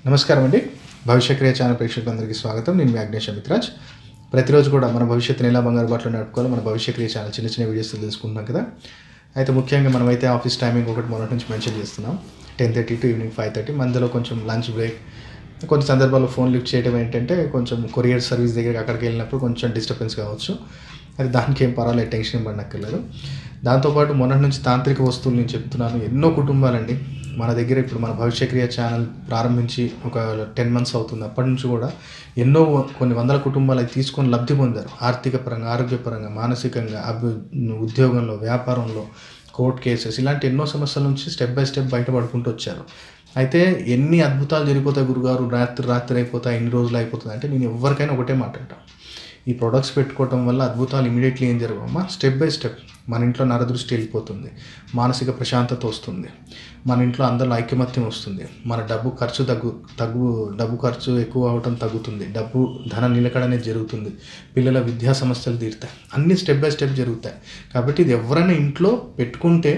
నమస్కారం అండి భవిష్యక్రియ ఛానల్ ప్రేక్షకులందరికీ స్వాగతం నేను మీ అగ్నేష్ అమిత్రాజ్ ప్రతిరోజు కూడా మన భవిష్యత్తుని ఎలా బంగారు బాటలో నడుపుకోవాలో మన భవిష్యక్రియ ఛానల్ చిన్న చిన్న వీడియోస్ తెలుసుకుంటున్నాం కదా అయితే ముఖ్యంగా మనమైతే ఆఫీస్ టైమింగ్ ఒకటి మొదటి నుంచి మెన్షన్ చేస్తున్నాం ten thirty to evening five thirty మధ్యలో కొంచెం లంచ్ బ్రేక్ కొన్ని సందర్భాల్లో ఫోన్ లిఫ్ట్ చేయడం ఏంటంటే కొంచెం కొరియర్ సర్వీస్ దగ్గరికి అక్కడికి వెళ్ళినప్పుడు కొంచెం డిస్టర్బెన్స్ కావచ్చు అది దానికి ఏం పర్వాలేదు టెన్షన్ ఏం పడనక్కర్లేదు దాంతోపాటు మొన్నటి నుంచి తాంత్రిక వస్తువులు నేను చెప్తున్నాను ఎన్నో కుటుంబాలండి మన దగ్గర ఇప్పుడు మన భవిష్యక్రియ ఛానల్ ప్రారంభించి ఒక టెన్ మంత్స్ అవుతుంది అప్పటి నుంచి కూడా ఎన్నో కొన్ని వందల కుటుంబాలు అవి తీసుకొని లబ్ధి పొందారు ఆర్థిక పరంగా ఆరోగ్యపరంగా మానసికంగా అభి ఉద్యోగంలో వ్యాపారంలో కోర్ట్ కేసెస్ ఇలాంటి ఎన్నో సమస్యల నుంచి స్టెప్ బై స్టెప్ బయటపడుకుంటూ వచ్చారు అయితే ఎన్ని అద్భుతాలు జరిగిపోతాయి గురుగారు రాత్రి రాత్రి అయిపోతాయి ఎన్ని రోజులు అయిపోతుంది అంటే నేను ఎవరికైనా ఒకటే మాట అంటాను ఈ ప్రొడక్ట్స్ పెట్టుకోవటం వల్ల అద్భుతాలు ఇమీడియట్లీ ఏం జరగవమ్మా స్టెప్ బై స్టెప్ మన ఇంట్లో నరదృష్టి వెళ్ళిపోతుంది మానసిక ప్రశాంతత వస్తుంది మన ఇంట్లో అందరిలో ఐకమత్యం వస్తుంది మన డబ్బు ఖర్చు తగ్గు తగ్గు డబ్బు ఖర్చు ఎక్కువ అవటం తగ్గుతుంది డబ్బు ధన నిలకడ అనేది జరుగుతుంది పిల్లల విద్యా సమస్యలు తీరుతాయి అన్ని స్టెప్ బై స్టెప్ జరుగుతాయి కాబట్టి ఇది ఎవరైనా ఇంట్లో పెట్టుకుంటే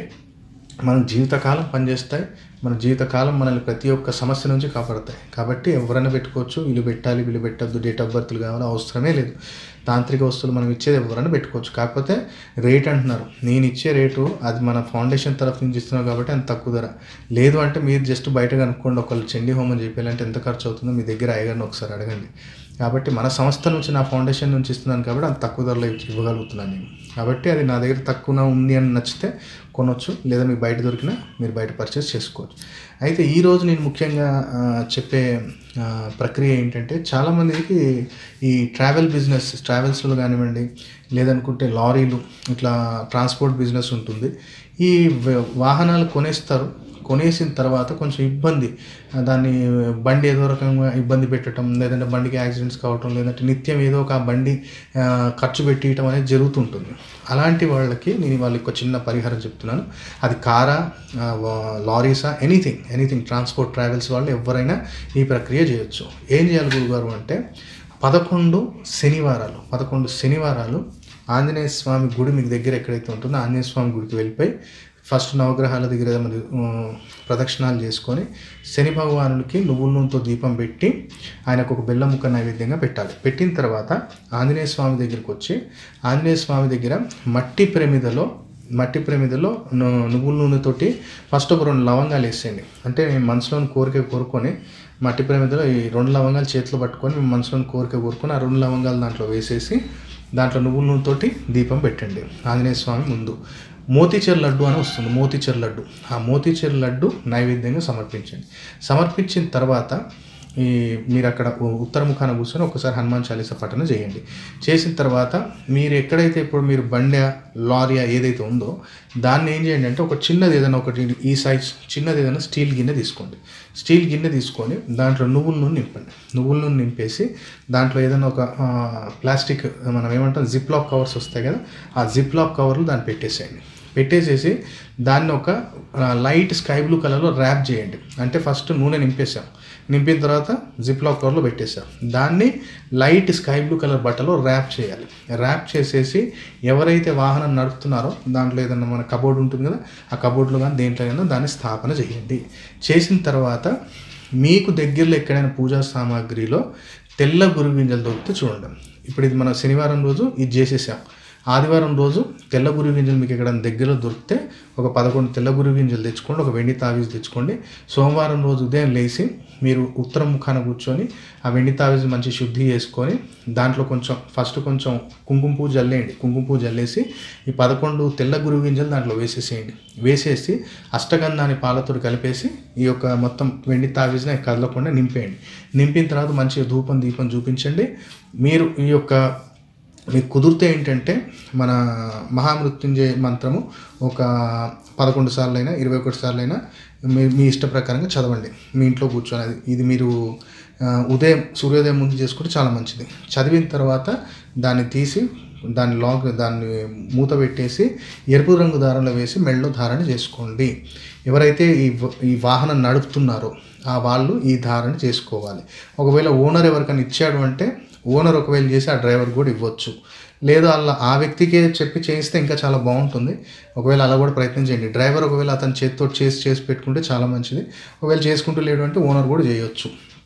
మన జీవితకాలం పనిచేస్తాయి మన జీవితకాలం మనల్ని ప్రతి ఒక్క సమస్య నుంచి కాపాడతాయి కాబట్టి ఎవరైనా పెట్టుకోవచ్చు వీళ్ళు పెట్టాలి వీళ్ళు పెట్టద్దు డేట్ ఆఫ్ బర్త్లు కావాలి అవసరమే లేదు తాంత్రిక వస్తువులు మనం ఇచ్చేది ఎవరైనా పెట్టుకోవచ్చు కాకపోతే రేట్ అంటున్నారు నేను ఇచ్చే రేటు అది మన ఫౌండేషన్ తరఫు నుంచి ఇస్తున్నాం కాబట్టి అంత తక్కువ ధర లేదు అంటే మీరు జస్ట్ బయట కనుక్కోండి ఒకళ్ళు చండీ హోమం చేయాలంటే ఎంత ఖర్చు అవుతుందో మీ దగ్గర అయ్యగారిని ఒకసారి అడగండి కాబట్టి మన సంస్థ నుంచి నా ఫౌండేషన్ నుంచి ఇస్తున్నాను కాబట్టి అంత తక్కువ ధరలో ఇచ్చి- ఇవ్వగలుగుతున్నాను నేను కాబట్టి అది నా దగ్గర తక్కువ ఉంది అని నచ్చితే కొనొచ్చు లేదా మీకు బయట దొరికినా మీరు బయట పర్చేస్ చేసుకోవచ్చు అయితే ఈరోజు నేను ముఖ్యంగా ఆ, చెప్పే ఆ, ప్రక్రియ ఏంటంటే చాలామందికి ఈ ట్రావెల్ బిజినెస్ ట్రావెల్స్లో కానివ్వండి లేదనుకుంటే లారీలు ఇట్లా ట్రాన్స్పోర్ట్ బిజినెస్ ఉంటుంది ఈ వా- వాహనాలు కొనేస్తారు కొనేసిన తర్వాత కొంచెం ఇబ్బంది ఆ, దాన్ని బండి ఏదో రకంగా ఇబ్బంది పెట్టడం లేదంటే బండికి యాక్సిడెంట్స్ కావటం లేదంటే నిత్యం ఏదో ఒక బండి ఆ, ఖర్చు పెట్టియటం అనేది జరుగుతుంటుంది అలాంటి వాళ్ళకి నేను వాళ్ళకి ఒక చిన్న పరిహారం చెప్తున్నాను అది కారా ఆ, వా- లారీసా ఎనీథింగ్ ఎనీథింగ్ ట్రాన్స్పోర్ట్ ట్రావెల్స్ వాళ్ళు ఎవరైనా ఈ ప్రక్రియ చేయొచ్చు ఏం చేయాలి గురుగారు అంటే పదకొండు శనివారాలు పదకొండు శనివారాలు ఆంజనేయ స్వామి గుడి మీకు దగ్గర ఎక్కడైతే ఉంటుందో ఆంజనేయ స్వామి గుడికి వెళ్ళిపోయి ఫస్ట్ నవగ్రహాల దగ్గర మరి ఆ, ప్రదక్షిణాలు చేసుకొని శని భగవానుడికి నువ్వుల నూనెతో దీపం పెట్టి ఆయనకు ఒక బెల్లం ముక్క నైవేద్యంగా పెట్టాలి పెట్టిన తర్వాత ఆంజనేయ స్వామి దగ్గరికి వచ్చి ఆంజనేయ స్వామి దగ్గర మట్టి ప్రమిదలో మట్టి ప్రమిదలో ను- నువ్వుల నూనెతోటి ఫస్ట్ ఒక రెండు లవంగాలు వేసేయండి అంటే మీ మనసులోని కోరిక కోరుకొని మట్టి ప్రమిదలో ఈ రెండు లవంగాలు చేతిలో పట్టుకొని మీ మనసులోని కోరిక కోరుకొని ఆ రెండు లవంగాలు దాంట్లో వేసేసి దాంట్లో నువ్వుల నూనెతోటి దీపం పెట్టండి ఆంజనేయ స్వామి ముందు మోతీచర్ లడ్డు అని వస్తుంది మోతీచర్ లడ్డు ఆ మోతీచర్ లడ్డు నైవేద్యంగా సమర్పించండి సమర్పించిన తర్వాత ఈ మీరు అక్కడ ఉ- ఉత్తర ముఖాన కూర్చొని ఒకసారి హనుమాన్ చాలీసా పఠనం చేయండి చేసిన తర్వాత మీరు ఎక్కడైతే ఇప్పుడు మీరు బండ్యా లారీయా ఏదైతే ఉందో దాన్ని ఏం చేయండి అంటే ఒక చిన్నది ఏదైనా ఒకటి ఈ సైజ్ చిన్నది ఏదైనా స్టీల్ గిన్నె తీసుకోండి స్టీల్ గిన్నె తీసుకొని దాంట్లో నువ్వుల నూనె నింపండి నువ్వుల నూనె నింపేసి దాంట్లో ఏదైనా ఒక ఆ, ప్లాస్టిక్ మనం ఏమంటాం జిప్ లాక్ కవర్స్ వస్తాయి కదా ఆ జిప్ లాక్ కవర్లు దాన్ని పెట్టేసేయండి పెట్టేసేసి దాన్ని ఒక ఆ, లైట్ స్కై బ్లూ కలర్లో ర్యాప్ చేయండి అంటే ఫస్ట్ నూనె నింపేసాం నింపిన తర్వాత జిప్ లాక్ కవర్లో పెట్టేసాం దాన్ని లైట్ స్కై బ్లూ కలర్ బట్టలో ర్యాప్ చేయాలి ర్యాప్ చేసేసి ఎవరైతే వాహనం నడుపుతున్నారో దాంట్లో ఏదైనా మన కబోర్డ్ ఉంటుంది కదా ఆ కబోర్డ్లో కానీ దేంట్లో అయినా దాన్ని స్థాపన చేయండి చేసిన తర్వాత మీకు దగ్గరలో ఎక్కడైనా పూజా సామాగ్రిలో తెల్ల గురు గింజలు దొరికితే చూడండి ఇప్పుడు ఇది మన శనివారం రోజు ఇది చేసేసాం ఆదివారం రోజు తెల్ల గురు గింజలు మీకు ఎక్కడ దగ్గరలో దొరికితే ఒక పదకొండు తెల్ల గురు గింజలు తెచ్చుకోండి ఒక వెండి తావీజ్ తెచ్చుకోండి సోమవారం రోజు ఉదయం లేచి మీరు ఉత్తరం ముఖాన కూర్చొని ఆ వెండి తావీజ్ మంచి శుద్ధి చేసుకొని దాంట్లో కొంచెం ఫస్ట్ కొంచెం కుంకుమ పూజ జల్లేయండి కుంకుమ పూజ జల్లేసి ఈ పదకొండు తెల్ల గురువు గింజలు దాంట్లో వేసేసేయండి వేసేసి అష్టగంధాన్ని పాలతో కలిపేసి ఈ యొక్క మొత్తం వెండి తావీజ్ని కదలకుండా నింపేయండి నింపిన తర్వాత మంచిగా ధూపం దీపం చూపించండి మీరు ఈ యొక్క మీకు కుదిరితే ఏంటంటే మన మహామృత్యుంజయ మంత్రము ఒక పదకొండు సార్లు అయినా ఇరవై ఒకటి సార్లు అయినా మీ మీ ఇష్ట ప్రకారంగా చదవండి మీ ఇంట్లో కూర్చొని అది ఇది మీరు ఆ, ఉదయం సూర్యోదయం ముందు చేసుకుంటే చాలా మంచిది చదివిన తర్వాత దాన్ని తీసి దాన్ని లాక్ దాన్ని మూత పెట్టేసి ఎరుపు రంగు దారంలో వేసి మెళ్ళలో ధారణ చేసుకోండి ఎవరైతే ఈ వ- ఈ వాహనం నడుపుతున్నారో ఆ వాళ్ళు ఈ ధారణ చేసుకోవాలి ఒకవేళ ఓనర్ ఎవరికైనా ఇచ్చాడు అంటే ఓనర్ ఒకవేళ చేసి ఆ డ్రైవర్ కూడా ఇవ్వచ్చు లేదు అలా ఆ వ్యక్తికే చెప్పి చేయిస్తే ఇంకా చాలా బాగుంటుంది ఒకవేళ అలా కూడా ప్రయత్నం చేయండి డ్రైవర్ ఒకవేళ అతని చేతితో చేసి చేసి పెట్టుకుంటే చాలా మంచిది ఒకవేళ చేసుకుంటూ లేడు అంటే ఓనర్ కూడా చేయొచ్చు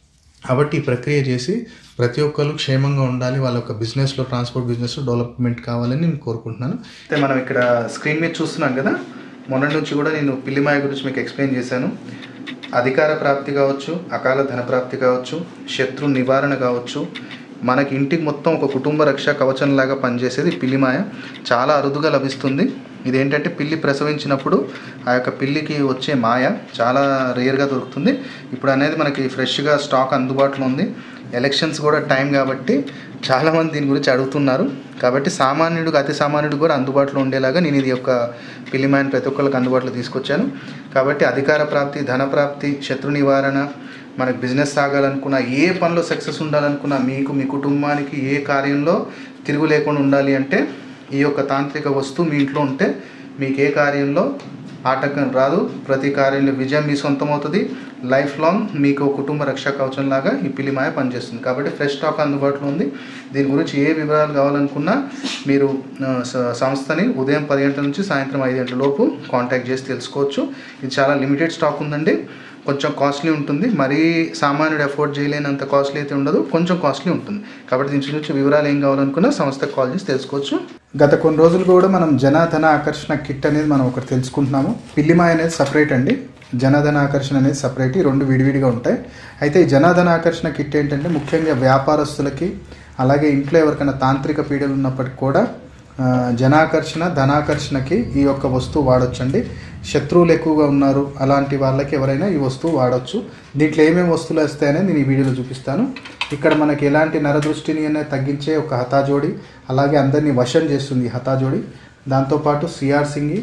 కాబట్టి ఈ ప్రక్రియ చేసి ప్రతి ఒక్కరు క్షేమంగా ఉండాలి వాళ్ళ యొక్క బిజినెస్లో ట్రాన్స్పోర్ట్ బిజినెస్ డెవలప్మెంట్ కావాలని నేను కోరుకుంటున్నాను అయితే మనం ఇక్కడ స్క్రీన్ మీద చూస్తున్నాం కదా మొన్న నుంచి కూడా నేను పిల్లిమాయ గురించి మీకు ఎక్స్ప్లెయిన్ చేశాను అధికార ప్రాప్తి కావచ్చు అకాల ధన ప్రాప్తి కావచ్చు శత్రు నివారణ కావచ్చు మనకి ఇంటికి మొత్తం ఒక కుటుంబ రక్ష కవచంలాగా పనిచేసేది పిల్లిమాయ చాలా అరుదుగా లభిస్తుంది ఇదేంటంటే పిల్లి ప్రసవించినప్పుడు ఆ యొక్క పిల్లికి వచ్చే మాయ చాలా రేర్గా దొరుకుతుంది ఇప్పుడు అనేది మనకి ఫ్రెష్గా స్టాక్ అందుబాటులో ఉంది ఎలక్షన్స్ కూడా టైం కాబట్టి చాలామంది దీని గురించి అడుగుతున్నారు కాబట్టి సామాన్యుడికి అతి సామాన్యుడికి కూడా అందుబాటులో ఉండేలాగా నేను ఇది యొక్క పిల్లిమాయని ప్రతి ఒక్కరికి అందుబాటులో తీసుకొచ్చాను కాబట్టి అధికార ప్రాప్తి ధన ప్రాప్తి శత్రు నివారణ మనకి బిజినెస్ సాగాలనుకున్నా ఏ పనిలో సక్సెస్ ఉండాలనుకున్నా మీకు మీ కుటుంబానికి ఏ కార్యంలో తిరుగు లేకుండా ఉండాలి అంటే ఈ యొక్క తాంత్రిక వస్తువు మీ ఇంట్లో ఉంటే మీకు ఏ కార్యంలో ఆటంకం రాదు ప్రతి కార్యంలో విజయం మీ సొంతం అవుతుంది లైఫ్ లాంగ్ మీకు ఒక కుటుంబ రక్షా కవచం లాగా ఈ పిల్లిమాయ పనిచేస్తుంది కాబట్టి ఫ్రెష్ స్టాక్ అందుబాటులో ఉంది దీని గురించి ఏ వివరాలు కావాలనుకున్నా మీరు ఆ, స- సంస్థని ఉదయం పది గంటల నుంచి సాయంత్రం ఐదు గంటల లోపు కాంటాక్ట్ చేసి తెలుసుకోవచ్చు ఇది చాలా లిమిటెడ్ స్టాక్ ఉందండి కొంచెం కాస్ట్లీ ఉంటుంది మరీ సామాన్యుడు ఎఫోర్డ్ చేయలేనంత కాస్ట్లీ అయితే ఉండదు కొంచెం కాస్ట్లీ ఉంటుంది కాబట్టి దీని గురించి వివరాలు ఏం కావాలనుకున్నా సంస్థకు కాల్ చేసి తెలుసుకోవచ్చు గత కొన్ని రోజులు కూడా మనం జనధన ఆకర్షణ కిట్ అనేది మనం ఒకటి తెలుసుకుంటున్నాము పిల్లిమాయ అనేది సపరేట్ అండి జనధన ఆకర్షణ అనేది సపరేట్ ఈ రెండు విడివిడిగా ఉంటాయి అయితే ఈ జనధన ఆకర్షణ కిట్ ఏంటంటే ముఖ్యంగా వ్యాపారస్తులకి అలాగే ఇంట్లో ఎవరికైనా తాంత్రిక పీడలు ఉన్నప్పటికీ కూడా ఆ, జనాకర్షణ ధనాకర్షణకి ఈ యొక్క వస్తువు వాడొచ్చండి శత్రువులు ఎక్కువగా ఉన్నారు అలాంటి వాళ్ళకి ఎవరైనా ఈ వస్తువు వాడొచ్చు దీంట్లో ఏమేమి వస్తువులు వస్తాయనేది నేను ఈ వీడియోలో చూపిస్తాను ఇక్కడ మనకి ఎలాంటి నరదృష్టిని అనేది తగ్గించే ఒక హతాజోడి అలాగే అందరినీ వశం చేస్తుంది ఈ హతాజోడి దాంతోపాటు సిఆర్ సింగి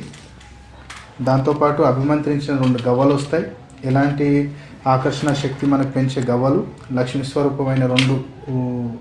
దాంతోపాటు అభిమంత్రించిన రెండు గవ్వలు వస్తాయి ఎలాంటి ఆకర్షణ శక్తి మనకు పెంచే గవ్వలు లక్ష్మీ స్వరూపమైన రెండు ఊ,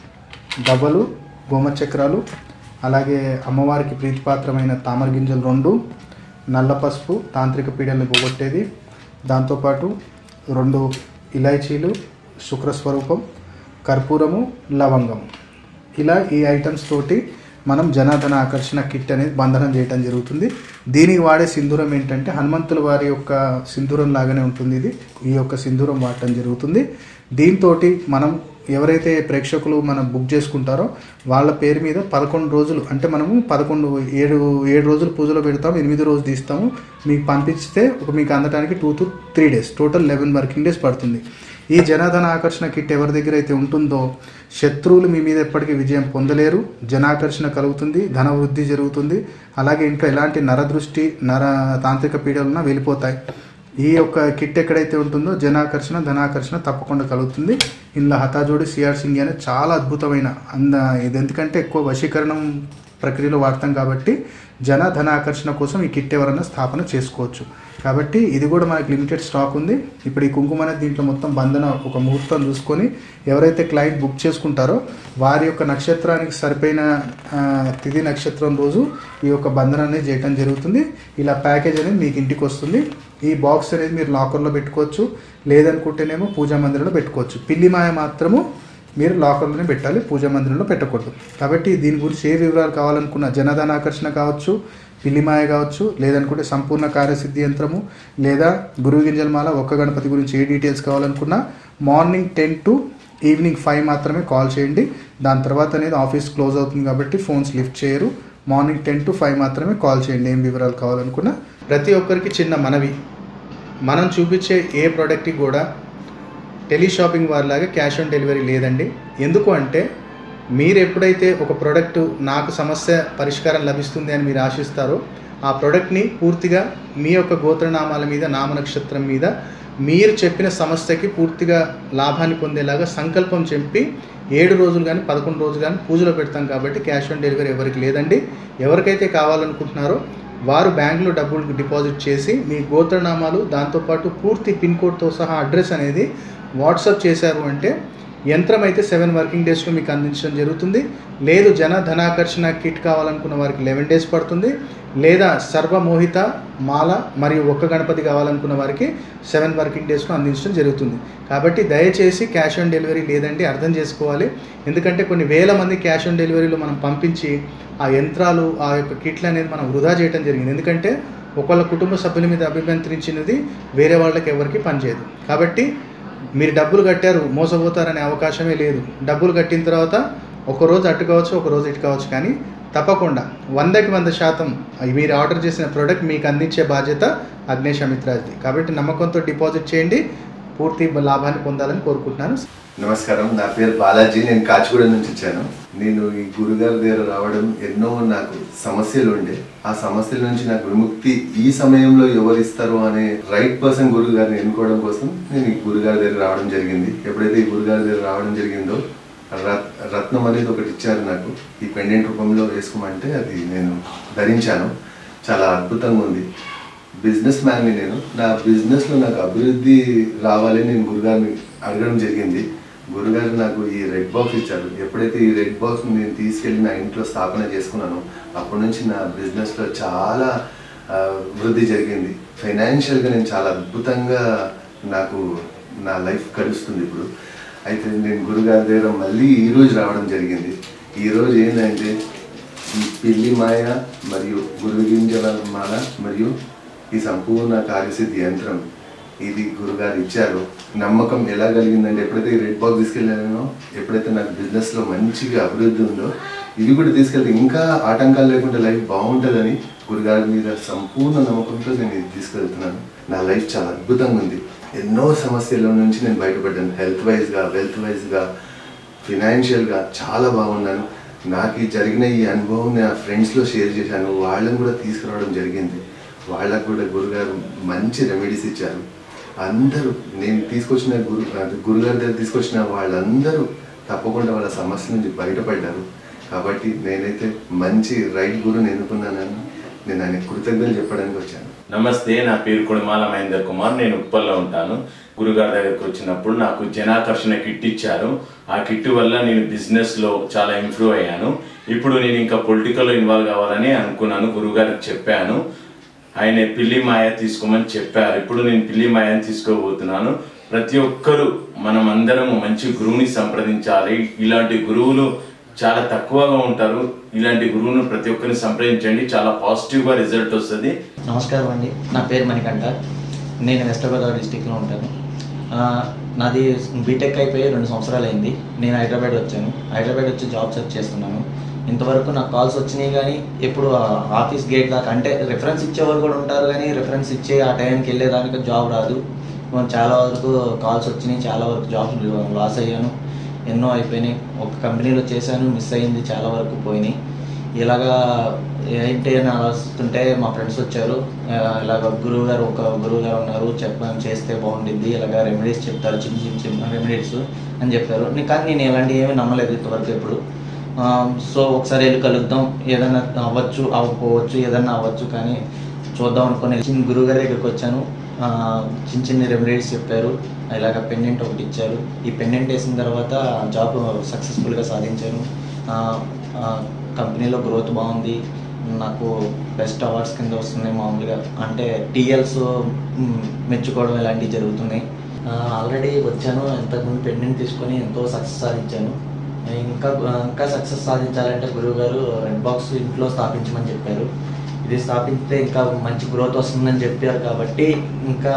గవ్వలు గోమచక్రాలు అలాగే అమ్మవారికి ప్రీతిపాత్రమైన తామర గింజలు రెండు నల్ల పసుపు తాంత్రిక పీడల్ని పోగొట్టేది దాంతోపాటు రెండు ఇలాచీలు శుక్రస్వరూపం కర్పూరము లవంగం ఇలా ఈ ఐటమ్స్ తోటి మనం జనార్దన ఆకర్షణ కిట్ అనేది బంధనం చేయడం జరుగుతుంది దీనికి వాడే సింధూరం ఏంటంటే హనుమంతుల వారి యొక్క సింధూరం లాగానే ఉంటుంది ఇది ఈ యొక్క సింధూరం వాడటం జరుగుతుంది దీంతో మనం ఎవరైతే ప్రేక్షకులు మనం బుక్ చేసుకుంటారో వాళ్ళ పేరు మీద పదకొండు రోజులు అంటే మనము పదకొండు ఏడు ఏడు రోజులు పూజలో పెడతాము ఎనిమిది రోజు తీస్తాము మీకు పంపిస్తే ఒక మీకు అందడానికి two to three days total eleven working days పడుతుంది ఈ జనాధన ఆకర్షణ కిట్ ఎవరి దగ్గర అయితే ఉంటుందో శత్రువులు మీ మీద ఎప్పటికీ విజయం పొందలేరు జనాకర్షణ కలుగుతుంది ధన వృద్ధి జరుగుతుంది అలాగే ఇంట్లో ఎలాంటి నరదృష్టి నర తాంత్రిక పీడలున్నా వెళ్ళిపోతాయి ఈ యొక్క కిట్ ఎక్కడైతే ఉంటుందో జనాకర్షణ ధనాకర్షణ తప్పకుండా కలుగుతుంది ఇందులో హతాజోడి సిఆర్ సింగ్ అనేది చాలా అద్భుతమైన అంద ఇది ఎందుకంటే ఎక్కువ వశీకరణం ప్రక్రియలో వాడతాం కాబట్టి జన ధన ఆకర్షణ కోసం ఈ కిట్ ఎవరైనా స్థాపన చేసుకోవచ్చు కాబట్టి ఇది కూడా మనకి లిమిటెడ్ స్టాక్ ఉంది ఇప్పుడు ఈ కుంకుమ అనేది దీంట్లో మొత్తం బంధన ఒక ముహూర్తం చూసుకొని ఎవరైతే క్లయింట్ బుక్ చేసుకుంటారో వారి యొక్క నక్షత్రానికి సరిపోయిన ఆ, తిథి నక్షత్రం రోజు ఈ యొక్క బంధన అనేది చేయడం జరుగుతుంది ఇలా ప్యాకేజ్ అనేది మీకు ఇంటికి వస్తుంది ఈ బాక్స్ అనేది మీరు లాకర్లో పెట్టుకోవచ్చు లేదనుకుంటేనేమో పూజా మందిరంలో పెట్టుకోవచ్చు పిల్లి మాయ మాత్రము మీరు లాకర్లోనే పెట్టాలి పూజా మందిరంలో పెట్టకూడదు కాబట్టి దీని గురించి ఏ వివరాలు కావాలనుకున్న జనధన ఆకర్షణ కావచ్చు పిల్లిమాయ కావచ్చు లేదనుకుంటే సంపూర్ణ కార్యసిద్ధి యంత్రము లేదా గురువు గింజల మాల ఒక్క గణపతి గురించి ఏ డీటెయిల్స్ కావాలనుకున్నా morning ten to evening five మాత్రమే కాల్ చేయండి దాని తర్వాత అనేది ఆఫీస్ క్లోజ్ అవుతుంది కాబట్టి ఫోన్స్ లిఫ్ట్ చేయరు మార్నింగ్ టెన్ టు ఫైవ్ మాత్రమే కాల్ చేయండి ఏం వివరాలు కావాలనుకున్నా ప్రతి ఒక్కరికి చిన్న మనవి మనం చూపించే ఏ ప్రోడక్ట్కి కూడా టెలి షాపింగ్ వారిలాగా క్యాష్ ఆన్ డెలివరీ లేదండి ఎందుకు అంటే మీరు ఎప్పుడైతే ఒక ప్రోడక్ట్ నాకు సమస్య పరిష్కారం లభిస్తుంది అని మీరు ఆశిస్తారో ఆ ప్రోడక్ట్ని పూర్తిగా మీ యొక్క గోత్రనామాల మీద నామనక్షత్రం మీద మీరు చెప్పిన సమస్యకి పూర్తిగా లాభాన్ని పొందేలాగా సంకల్పం చెప్పి ఏడు రోజులు కానీ పదకొండు రోజులు కానీ పూజలో పెడతాం కాబట్టి క్యాష్ ఆన్ డెలివరీ ఎవరికి లేదండి ఎవరికైతే కావాలనుకుంటున్నారో వారు బ్యాంకులో డబ్బులు డిపాజిట్ చేసి మీ గోత్రనామాలు దాంతోపాటు పూర్తి పిన్ కోడ్తో సహా అడ్రస్ అనేది వాట్సాప్ చేశారు అంటే యంత్రం అయితే సెవెన్ వర్కింగ్ డేస్లో మీకు అందించడం జరుగుతుంది లేదు జన ధనాకర్షణ కిట్ కావాలనుకున్న వారికి లెవెన్ డేస్ పడుతుంది లేదా సర్వమోహిత మాల మరియు ఒక్క గణపతి కావాలనుకున్న వారికి సెవెన్ వర్కింగ్ డేస్లో అందించడం జరుగుతుంది కాబట్టి దయచేసి క్యాష్ ఆన్ డెలివరీ లేదండి అర్థం చేసుకోవాలి ఎందుకంటే కొన్ని వేల మంది క్యాష్ ఆన్ డెలివరీలో మనం పంపించి ఆ యంత్రాలు ఆ యొక్క కిట్లు అనేది మనం వృధా చేయడం జరిగింది ఎందుకంటే ఒకళ్ళ కుటుంబ సభ్యుల మీద అభిమంత్రించినది వేరే వాళ్ళకి ఎవరికి పనిచేయదు కాబట్టి మీరు డబ్బులు కట్టారు మోసపోతారనే అవకాశమే లేదు డబ్బులు కట్టిన తర్వాత ఒక రోజు అటు కావచ్చు ఒక రోజు ఇటు కావచ్చు కానీ తప్పకుండా వందకి వంద శాతం మీరు ఆర్డర్ చేసిన ప్రోడక్ట్ మీకు అందించే బాధ్యత అగ్నేష్ అమిత్రాజ్ది కాబట్టి నమ్మకంతో డిపాజిట్ చేయండి పూర్తి లాభాన్ని పొందాలని కోరుకుంటున్నాను నమస్కారం నా పేరు బాలాజీ నేను కాచిగూడ నుంచి వచ్చాను నేను ఈ గురుగారి దగ్గర రావడం ఎన్నో నాకు సమస్యలు ఉండే ఆ సమస్యల నుంచి నాకు విముక్తి ఈ సమయంలో ఎవరు ఇస్తారు అనే రైట్ పర్సన్ గురువు గారిని ఎన్నుకోవడం కోసం నేను ఈ గురుగారి దగ్గర రావడం జరిగింది ఎప్పుడైతే ఈ గురుగారి దగ్గర రావడం జరిగిందో రత్ రత్నం అనేది ఒకటి ఇచ్చారు నాకు ఈ పెండెంట్ రూపంలో వేసుకోమంటే అది నేను ధరించాను చాలా అద్భుతంగా ఉంది బిజినెస్ మ్యాన్ని నేను నా బిజినెస్లో నాకు అభివృద్ధి రావాలని నేను గురుగారిని అడగడం జరిగింది గురుగారు నాకు ఈ రెడ్ బాక్స్ ఇచ్చారు ఎప్పుడైతే ఈ రెడ్ బాక్స్ నేను తీసుకెళ్ళి నా ఇంట్లో స్థాపన చేసుకున్నానో అప్పటి నుంచి నా బిజినెస్లో చాలా ఆ, వృద్ధి జరిగింది ఫైనాన్షియల్గా నేను చాలా అద్భుతంగా నాకు నా లైఫ్ గడుస్తుంది ఇప్పుడు అయితే నేను గురుగారి దగ్గర మళ్ళీ ఈరోజు రావడం జరిగింది ఈరోజు ఏంటంటే ఈ పిల్లి మాయ మరియు గురు గింజల మాల మరియు ఈ సంపూర్ణ కార్యసిద్ధి యంత్రం ఇది గురుగారు ఇచ్చారు నమ్మకం ఎలా కలిగిందంటే ఎప్పుడైతే ఈ రెడ్ బాక్స్ తీసుకెళ్ళానో ఎప్పుడైతే నాకు బిజినెస్లో మంచిగా అభివృద్ధి ఉందో ఇవి కూడా తీసుకెళ్తే ఇంకా ఆటంకాలు లేకుండా లైఫ్ బాగుంటుందని గురుగారి మీద సంపూర్ణ నమ్మకంతో నేను ఇది తీసుకెళ్తున్నాను నా లైఫ్ చాలా అద్భుతంగా ఉంది ఎన్నో సమస్యల నుంచి నేను బయటపడ్డాను హెల్త్ వైజ్గా వెల్త్ వైజ్గా ఫినాన్షియల్గా చాలా బాగున్నాను నాకు ఈ జరిగిన ఈ అనుభవం నా ఫ్రెండ్స్లో షేర్ చేశాను వాళ్ళని కూడా తీసుకురావడం జరిగింది వాళ్ళకు కూడా గురుగారు మంచి రెమెడీస్ ఇచ్చారు అందరూ నేను తీసుకొచ్చిన గురు అది గురుగారి దగ్గర తీసుకొచ్చిన వాళ్ళందరూ తప్పకుండా వాళ్ళ సమస్య నుంచి బయటపడ్డారు కాబట్టి నేనైతే మంచి రైట్ గురుని ఎన్నుకున్నానని నేను ఆయన కృతజ్ఞతలు చెప్పడానికి వచ్చాను నమస్తే నా పేరు కొడిమాల మహేందర్ కుమార్ నేను ఉప్పల్లో ఉంటాను గురుగారి దగ్గరికి వచ్చినప్పుడు నాకు జనాకర్షణ కిట్ ఇచ్చారు ఆ కిట్ వల్ల నేను బిజినెస్ లో చాలా ఇంప్రూవ్ అయ్యాను ఇప్పుడు నేను ఇంకా పొలిటికల్ ఇన్వాల్వ్ కావాలని అనుకున్నాను గురుగారికి చెప్పాను ఆయన పిల్లి మాయ తీసుకోమని చెప్పారు ఇప్పుడు నేను పిల్లి మాయని తీసుకోబోతున్నాను ప్రతి ఒక్కరూ మనం అందరము మంచి గురువుని సంప్రదించాలి ఇలాంటి గురువులు చాలా తక్కువగా ఉంటారు ఇలాంటి గురువును ప్రతి ఒక్కరిని సంప్రదించండి చాలా పాజిటివ్గా రిజల్ట్ వస్తుంది నమస్కారం అండి నా పేరు మణికంఠ నేను వెస్ట్ గోదావరి డిస్టిక్లో ఉంటాను ఆ, నాది బీటెక్ అయిపోయి రెండు సంవత్సరాలు అయింది నేను హైదరాబాద్ వచ్చాను హైదరాబాద్ వచ్చి జాబ్ సెర్చ్ చేస్తున్నాను ఇంతవరకు నాకు కాల్స్ వచ్చినాయి కానీ ఎప్పుడు ఆ ఆఫీస్ గేట్ దాకా అంటే రిఫరెన్స్ ఇచ్చేవారు కూడా ఉంటారు కానీ రిఫరెన్స్ ఇచ్చే ఆ టైంకి వెళ్ళేదానికి జాబ్ రాదు మనం చాలా వరకు కాల్స్ వచ్చినాయి చాలా వరకు జాబ్స్ లాస్ అయ్యాను ఎన్నో అయిపోయినాయి ఒక కంపెనీలో చేశాను మిస్ అయింది చాలా వరకు పోయినాయి ఇలాగా ఏంటి అని ఆలోచిస్తుంటే మా ఫ్రెండ్స్ వచ్చారు ఆ, ఇలాగ గురువు గారు ఒక గురువు గారు ఉన్నారు చెప్ప చేస్తే బాగుంటుంది ఇలాగ రెమెడీస్ చెప్తారు చిన్న చిన్న చిన్న రెమెడీస్ అని చెప్పారు నీ- కానీ నేను ఇలాంటివి ఏమీ నమ్మలేదు ఇంతవరకు ఎప్పుడు ఆ, సో ఒకసారి వెళ్ళి కలుద్దాం ఏదైనా అవ్వచ్చు అవ్వకపోవచ్చు ఏదైనా అవ్వచ్చు కానీ చూద్దాం అనుకుని చిన్న గురువు గారి దగ్గరికి వచ్చాను ఆ, చిన్న చిన్న రెమెడీస్ చెప్పారు ఇలాగ పెండెంట్ ఒకటి ఇచ్చారు ఈ పెండెంట్ వేసిన తర్వాత జాబ్ సక్సెస్ఫుల్గా సాధించాను ఆ, ఆ, కంపెనీలో గ్రోత్ బాగుంది నాకు బెస్ట్ అవార్డ్స్ కింద వస్తున్నాయి మామూలుగా అంటే టీఎల్స్ మెచ్చుకోవడం ఇలాంటివి జరుగుతున్నాయి ఆల్రెడీ వచ్చాను ఇంతకుముందు పెండెంట్ తీసుకొని ఎంతో సక్సెస్ సాధించాను ఇంకా ఇంకా సక్సెస్ సాధించాలంటే గురువు గారు రెడ్ బాక్స్ ఇంట్లో స్థాపించమని చెప్పారు ఇది స్థాపిస్తే ఇంకా మంచి గ్రోత్ వస్తుందని చెప్పారు కాబట్టి ఇంకా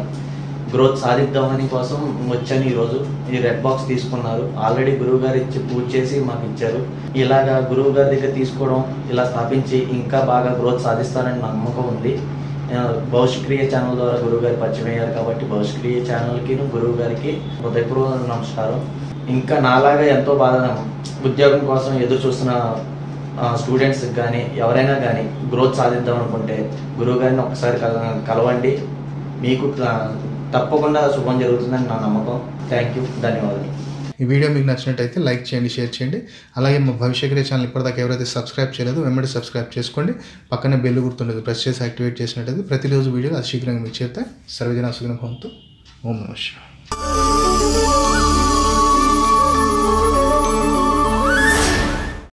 గ్రోత్ సాధిద్దామని కోసం వచ్చాను ఈరోజు ఈ రెడ్ బాక్స్ తీసుకున్నారు ఆల్రెడీ గురువు గారు ఇచ్చి పూజ చేసి మాకు ఇచ్చారు ఇలాగా గురువు గారి దగ్గర తీసుకోవడం ఇలా స్థాపించి ఇంకా బాగా గ్రోత్ సాధిస్తానని నా నమ్మకం ఉంది ఆ, భవిష్క్రియ ఛానల్ ద్వారా గురువు గారు పరిచయం అయ్యారు కాబట్టి భవిష్క్రియ ఛానల్కి గురువు గారికి హృదయపూర్వక నమస్కారం ఇంకా నాలాగా ఎంతో బాగా ఉద్యోగం కోసం ఎదురు చూస్తున్న స్టూడెంట్స్కి కానీ ఎవరైనా కానీ గ్రోత్ సాధిద్దాం అనుకుంటే గురువు గారిని ఒకసారి కల- కలవండి మీకు త- తప్పకుండా శుభం జరుగుతుందని నా నమ్మకం థ్యాంక్ యూ ధన్యవాదాలు ఈ వీడియో మీకు నచ్చినట్టయితే లైక్ చేయండి షేర్ చేయండి అలాగే మా భవిష్యక్రియ ఛానల్ ఇప్పటిదాకా ఎవరైతే సబ్స్క్రైబ్ చేయలేదో వెంబడి సబ్స్క్రైబ్ చేసుకోండి పక్కనే బెల్ గుర్తుండదు ప్రెస్ చేసి యాక్టివేట్ చేసినట్టయితే ప్రతిరోజు వీడియోలు అది శీఘ్రంగా మీకు చేరుతాయి సర్వజన సుగ్న భవంతు ఓం నమః శివాయ